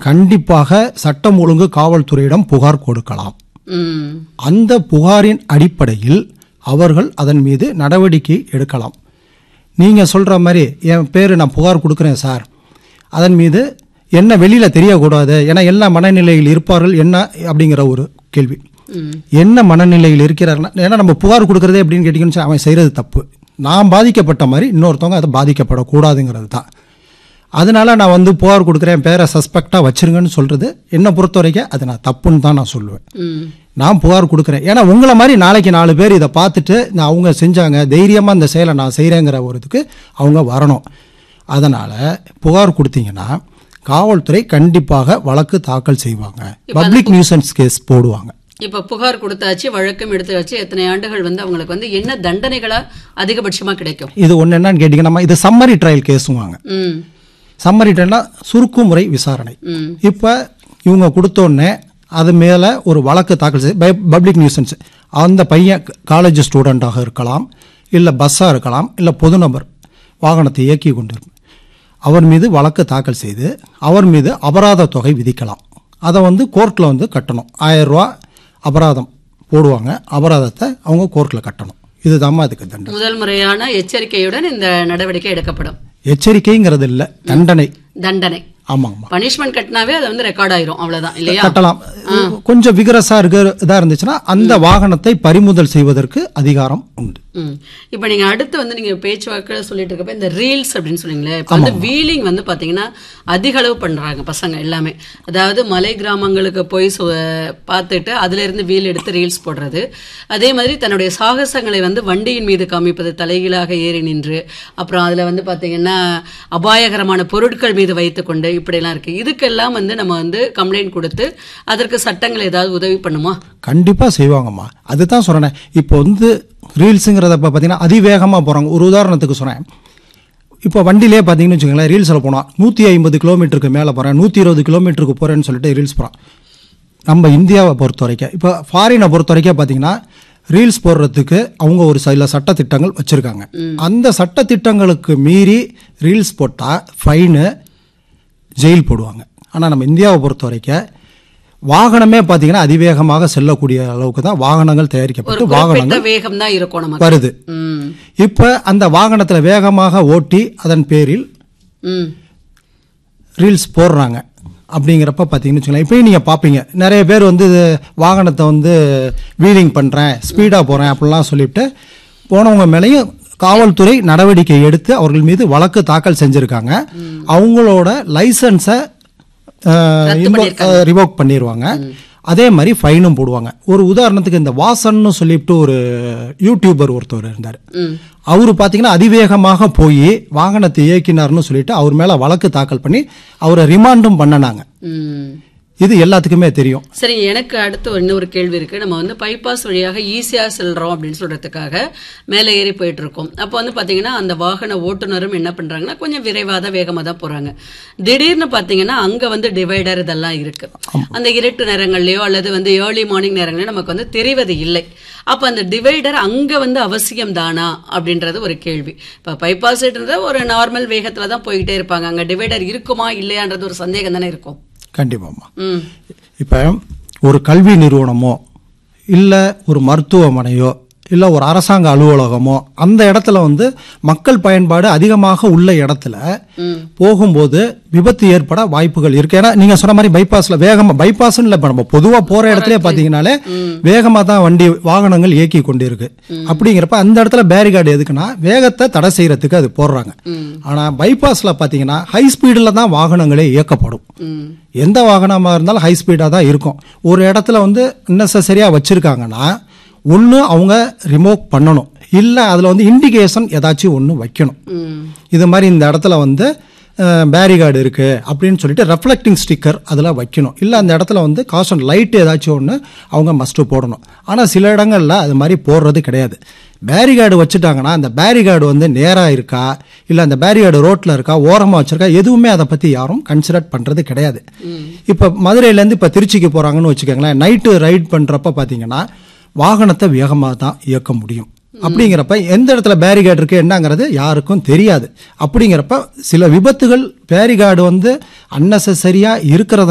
கண்டிப்பாக சட்டம் ஒழுங்கு காவல்துறையிடம் புகார் கொடுக்கலாம் ம் அந்த புகாரின் அடிப்படையில் அவர்கள் அதன் மீது நடவடிக்கை எடுக்கலாம் நீங்கள் சொல்கிற மாதிரி என் பேர் நான் புகார் கொடுக்குறேன் சார் அதன் மீது என்ன வெளியில் தெரியக்கூடாது ஏன்னா எல்லா மனநிலையில் இருப்பார்கள் என்ன அப்படிங்கிற ஒரு கேள்வி ம் என்ன மனநிலையில் இருக்கிறாருன்னா ஏன்னா நம்ம புகார் கொடுக்குறதே அப்படின்னு கேட்டிங்கன்னு வச்சா, அவன் செய்கிறது தப்பு நான் பாதிக்கப்பட்ட மாதிரி இன்னொருத்தவங்க அதை பாதிக்கப்படக்கூடாதுங்கிறது தான் அதனால நான் வந்து புகார் கொடுக்குறேன் பேரை சஸ்பெக்டாக வச்சிருங்கன்னு சொல்கிறது என்னை பொறுத்த வரைக்கும் அது நான் தப்புன்னு தான் நான் சொல்லுவேன் ம் நான் புகார் கொடுக்குறேன் ஏன்னா உங்களை மாதிரி நாளைக்கு நாலு பேர் இதை பார்த்துட்டு நான் அவங்க செஞ்சாங்க தைரியமாக இந்த செயலை நான் செய்கிறேங்கிற ஒரு இதுக்கு அவங்க வரணும் அதனால் புகார் கொடுத்தீங்கன்னா காவல்துறை கண்டிப்பாக வழக்கு தாக்கல் செய்வாங்க பப்ளிக் நியூசன்ஸ் கேஸ் போடுவாங்க இப்ப புகார் கொடுத்தாச்சு வழக்கம் எடுத்தாச்சு எத்தனை ஆண்டுகள் வந்து அவங்களுக்கு வந்து என்ன தண்டனைகளா அதிகபட்சமா கிடைக்கும் இது ஒன்று என்னன்னு கேட்டிங்கன்னா நம்ம இது சம்மரி ட்ரையல் கேஸுவாங்க ம் சம்மரி ட்ரையல்னா சுருக்குமுறை விசாரணை ம் இப்போ இவங்க கொடுத்தோடனே அது மேலே ஒரு வழக்கு தாக்கல் செய்ய பப்ளிக் நியூசன்ஸ் அந்த பையன் காலேஜ் ஸ்டூடெண்ட்டாக இருக்கலாம் இல்லை பஸ்ஸாக இருக்கலாம் இல்லை பொதுநபர் வாகனத்தை இயக்கி கொண்டிருக்கும் அவர் மீது வழக்கு தாக்கல் செய்து அவர் மீது அபராத தொகை விதிக்கலாம் அதை வந்து கோர்ட்டில் வந்து கட்டணும் ஆயிரம் ரூபா அபராதம் போடுவாங்க அபராதத்தை அவங்க கோர்ட்டில் கட்டணும் இதுதாம்மா அதுக்கு தண்டனை முதல் முறையான எச்சரிக்கையுடன் இந்த நடவடிக்கை எடுக்கப்படும் எச்சரிக்கைங்கிறது இல்லை தண்டனை தண்டனை ஆமாங்கம்மா பனிஷ்மெண்ட் கட்டினாவே அது வந்து ரெக்கார்ட் ஆயிரும் அவ்வளவுதான் இல்லையா கட்டலாம் கொஞ்சம் விகரசா இருக்க இதா இருந்துச்சுன்னா அந்த வாகனத்தை பறிமுதல் செய்வதற்கு அதிகாரம் உண்டு ம் இப்போ நீங்க அடுத்து வந்து நீங்க பேச்சுவாக்கில் சொல்லிட்டு இருக்கப்ப இந்த ரீல்ஸ் அப்படின்னு சொன்னீங்களே இப்போ வந்து வீலிங் வந்து பாத்தீங்கன்னா அதிக அளவு பண்றாங்க பசங்க எல்லாமே அதாவது மலை கிராமங்களுக்கு போய் சு- பார்த்துட்டு அதுல இருந்து வீல் எடுத்து ரீல்ஸ் போடுறது அதே மாதிரி தன்னுடைய சாகசங்களை வந்து வண்டியின் மீது காமிப்பது தலைகீழாக ஏறி நின்று அப்புறம் அதுல வந்து பாத்தீங்கன்னா அபாயகரமான பொருட்கள் மீது வைத்துக்கொண்டு இப்படியெல்லாம் இருக்கு இதுக்கெல்லாம் வந்து நம்ம வந்து கம்ப்ளைண்ட் கொடுத்து அதற்கு சட்டங்கள் ஏதாவது உதவி பண்ணுமா கண்டிப்பா செய்வாங்கம்மா அதுதான் சொல்றேன் இப்போ வந்து ரீல்ஸுங்கிறத இப்போ பார்த்தீங்கன்னா அதிவேகமா போறாங்க ஒரு உதாரணத்துக்கு சொன்னேன் இப்போ வண்டியிலே பார்த்தீங்கன்னு வச்சுக்கோங்களேன் ரீல்ஸில் போனால் நூற்றி ஐம்பது கிலோமீட்டருக்கு மேலே போகிறேன் நூற்றி இருபது கிலோமீட்டருக்கு போகிறேன்னு சொல்லிட்டு ரீல்ஸ் போகிறான் நம்ம இந்தியாவை பொறுத்த வரைக்கும் இப்போ ஃபாரினை பொறுத்த வரைக்கும் பார்த்தீங்கன்னா ரீல்ஸ் போடுறதுக்கு அவங்க ஒரு சில சட்டத்திட்டங்கள் வச்சுருக்காங்க அந்த சட்டத்திட்டங்களுக்கு மீறி ரீல்ஸ் போட்டால் ஃபைனு ஜெயில் போடுவாங்க ஆனால் நம்ம இந்தியாவை பொறுத்த வரைக்கும் வாகனமே பார்த்தீங்கன்னா அதிவேகமாக செல்லக்கூடிய அளவுக்கு தான் வாகனங்கள் ஒரு தயாரிக்கப்பட்டு குறிப்பிட்ட வாகனங்கள் வேகம் தான் இருக்கும் நமக்கு வருது ம் இப்போ அந்த வாகனத்தில் வேகமாக ஓட்டி அதன் பேரில் ம் ரீல்ஸ் போடுறாங்க அப்படிங்கிறப்ப பார்த்தீங்கன்னு வச்சுக்கோங்களேன் இப்போயும் நீங்கள் பார்ப்பீங்க நிறைய பேர் வந்து இது வாகனத்தை வந்து வீலிங் பண்ணுறேன் ஸ்பீடாக போகிறேன் அப்படிலாம் சொல்லிட்டு போனவங்க மேலேயும் காவல்துறை நடவடிக்கை எடுத்து அவர்கள் மீது வழக்கு தாக்கல் செஞ்சுருக்காங்க அவங்களோட லைசன்ஸை ரிவோக் பண்ணிடுவாங்க அதே மாதிரி ஃபைனும் போடுவாங்க ஒரு உதாரணத்துக்கு இந்த வாசன்னு சொல்லிட்டு ஒரு யூடியூபர் ஒருத்தர் இருந்தார் ம் அவர் பார்த்தீங்கன்னா அதிவேகமாக போய் வாகனத்தை இயக்கினார்னு சொல்லிட்டு அவர் மேலே வழக்கு தாக்கல் பண்ணி அவரை ரிமாண்டும் பண்ணனாங்க ம் இது எல்லாத்துக்குமே தெரியும் சரி எனக்கு அடுத்து ஒரு இன்னொரு கேள்வி இருக்கு நம்ம வந்து பைபாஸ் வழியாக ஈஸியா செல்றோம் அப்படின்னு சொல்றதுக்காக மேலே ஏறி போயிட்டு இருக்கோம் அப்போ வந்து பாத்தீங்கன்னா அந்த வாகன ஓட்டுநரும் என்ன பண்றாங்கன்னா கொஞ்சம் விரைவாக தான் வேகமாக தான் போறாங்க திடீர்னு பாத்தீங்கன்னா அங்க வந்து டிவைடர் இதெல்லாம் இருக்கு அந்த இருட்டு நேரங்கள்லயோ அல்லது வந்து ஏர்லி மார்னிங் நேரங்களையோ நமக்கு வந்து தெரிவது இல்லை அப்ப அந்த டிவைடர் அங்க வந்து அவசியம் தானா அப்படின்றது ஒரு கேள்வி இப்ப பைபாஸ் ஒரு நார்மல் வேகத்துல தான் போய்கிட்டே இருப்பாங்க அங்க டிவைடர் இருக்குமா இல்லையான்றது ஒரு சந்தேகம் தானே இருக்கும் கண்டிப்பாம்மா ம் இப்போ ஒரு கல்வி நிறுவனமோ இல்லை ஒரு மருத்துவமனையோ இல்லை ஒரு அரசாங்க அலுவலகமோ அந்த இடத்துல வந்து மக்கள் பயன்பாடு அதிகமாக உள்ள இடத்துல போகும்போது விபத்து ஏற்பட வாய்ப்புகள் இருக்கு ஏன்னா நீங்க சொன்ன மாதிரி பைபாஸ்ல வேகமா பைபாஸ்னு இல்லை இப்போ நம்ம பொதுவாக போற இடத்துல பார்த்தீங்கன்னாலே வேகமாக தான் வண்டி வாகனங்கள் இயக்கி கொண்டு இருக்கு அப்படிங்கிறப்ப அந்த இடத்துல பேரிகார்டு எதுக்குன்னா வேகத்தை தடை செய்யறதுக்கு அது போடுறாங்க ஆனா பைபாஸ்ல பார்த்தீங்கன்னா ஹை ஸ்பீடில் தான் வாகனங்களே இயக்கப்படும் ம் எந்த வாகனமாக இருந்தாலும் ஹை ஸ்பீடாக தான் இருக்கும் ஒரு இடத்துல வந்து நெசசரியாக வச்சுருக்காங்கன்னா ஒன்று அவங்க ரிமோவ் பண்ணணும் இல்லை அதில் வந்து இண்டிகேஷன் ஏதாச்சும் ஒன்று வைக்கணும் ம் இது மாதிரி இந்த இடத்துல வந்து பேரிகார்டு இருக்குது அப்படின்னு சொல்லிட்டு ரெஃப்ளெக்டிங் ஸ்டிக்கர் அதில் வைக்கணும் இல்லை அந்த இடத்துல வந்து காசன் லைட் ஏதாச்சும் ஒன்று அவங்க மஸ்ட்டு போடணும் ஆனால் சில இடங்களில் அது மாதிரி போடுறது கிடையாது பேரிகார்டு வச்சுட்டாங்கன்னா அந்த பேரிகார்டு வந்து நேராக இருக்கா இல்லை அந்த பேரிகார்டு ரோட்டில் இருக்கா ஓரமாக வச்சிருக்கா எதுவுமே அதை பற்றி யாரும் கன்சிடர் பண்ணுறது கிடையாது இப்போ மதுரையிலேருந்து இப்போ திருச்சிக்கு போகிறாங்கன்னு வச்சுக்கோங்களேன் நைட்டு ரைட் பண்ணுறப்ப பார்த்தீங்கன்னா வாகனத்தை வேகமாக தான் இயக்க முடியும் அப்படிங்கிறப்ப எந்த இடத்துல பேரிகார்டு இருக்கு என்னங்கிறது யாருக்கும் தெரியாது அப்படிங்கிறப்ப சில விபத்துகள் பேரிகார்டு வந்து அன்னெசரியா இருக்கிறத